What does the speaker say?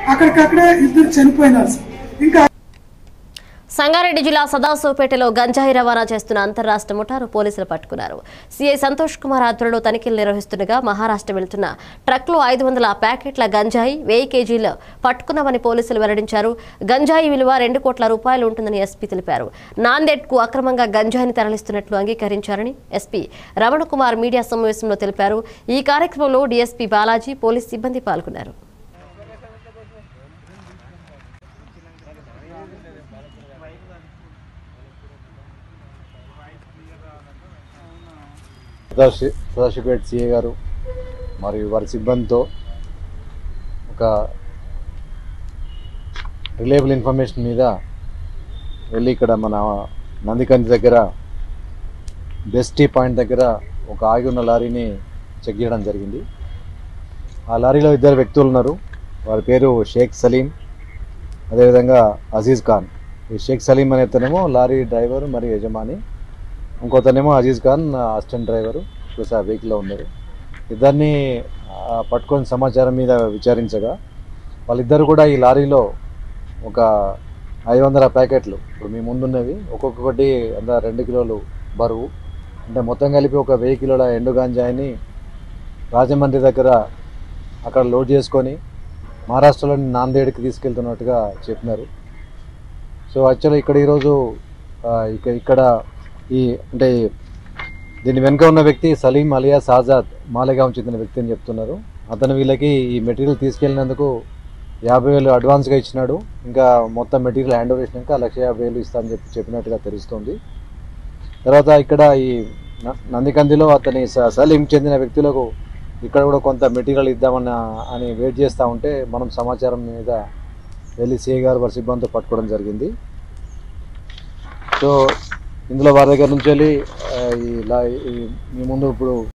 అక్కడికక్కడే ఇద్దరు చనిపోయినారు సార్ ఇంకా సంగారెడ్డి జిల్లా సదాశివపేటలో గంజాయి రవాణా చేస్తున్న అంతర్రాష్ట్ర ముఠాను పోలీసులు పట్టుకున్నారు సీఐ సంతోష్ కుమార్ ఆధ్వర్యంలో తనిఖీలు నిర్వహిస్తుండగా మహారాష్ట్ర వెళ్తున్న ట్రక్లో ఐదు వందల ప్యాకెట్ల గంజాయి వెయ్యి కేజీలు పట్టుకున్నామని పోలీసులు వెల్లడించారు గంజాయి విలువ రెండు కోట్ల రూపాయలు ఉంటుందని ఎస్పీ తెలిపారు నాందేడ్కు అక్రమంగా గంజాయిని తరలిస్తున్నట్లు అంగీకరించారని ఎస్పీ రమణ కుమార్ మీడియా సమావేశంలో తెలిపారు ఈ కార్యక్రమంలో డీఎస్పీ బాలాజీ పోలీస్ సిబ్బంది పాల్గొన్నారు సదాశి సదాశివపేట సిఏ గారు మరియు వారి సిబ్బందితో ఒక రిలయబుల్ ఇన్ఫర్మేషన్ మీద వెళ్ళి ఇక్కడ మన నందికంది దగ్గర బెస్టీ పాయింట్ దగ్గర ఒక ఆగి ఉన్న లారీని చెక్ చేయడం జరిగింది ఆ లారీలో ఇద్దరు వ్యక్తులు ఉన్నారు వారి పేరు షేక్ సలీం అదేవిధంగా అజీజ్ ఖాన్ ఈ షేక్ సలీం అనేతనేమో లారీ డ్రైవర్ మరియు యజమాని ఇంకోతనేమో Aziz Khan assistant driver plus ఆ వెహికల్లో ఉన్నారు ఇద్దరిని ఆ, పట్టుకొని సమాచారం మీద విచారించగా వాళ్ళిద్దరు కూడా ఈ లారీలో ఒక ఐదు వందల ప్యాకెట్లు ఇప్పుడు మీ ముందున్నవి ఒక్కొక్కటి అంత రెండు కిలోలు బరువు అంటే మొత్తం కలిపి ఒక వెయ్యి కిలోల ఎండు గాంజాయిని రాజమండ్రి దగ్గర అక్కడ లోడ్ చేసుకొని మహారాష్ట్రలోని నాందేడ్కి తీసుకెళ్తున్నట్టుగా చెప్పినారు సో యాక్చువల్లీ ఇక్కడ ఈరోజు ఆ, ఇక ఇక్కడ ఈ అంటే దీని వెనుక ఉన్న వ్యక్తి సలీం అలియాస్ ఆజాద్ మాలేగాం చెందిన వ్యక్తి అని చెప్తున్నారు అతను వీళ్ళకి ఈ మెటీరియల్ తీసుకెళ్ళినందుకు యాభై వేలు అడ్వాన్స్గా ఇచ్చినాడు ఇంకా మొత్తం మెటీరియల్ హ్యాండ్ ఓవర్ చేసినాక లక్ష యాభై వేలు ఇస్తానని చెప్పి చెప్పినట్టుగా తెలుస్తుంది తర్వాత ఇక్కడ ఈ న- నందికందిలో అతని స- సలీం చెందిన వ్యక్తులకు ఇక్కడ కూడా కొంత మెటీరియల్ ఇద్దామన్న అని వెయిట్ చేస్తూ ఉంటే మనం సమాచారం మీద వెళ్ళి సిఐ గారు వారి సిబ్బందితో పట్టుకోవడం జరిగింది సో ఇందులో వారి దగ్గర నుంచి వెళ్ళి ఆ, ఈ లా- ఈ మీ ముందు ఇప్పుడు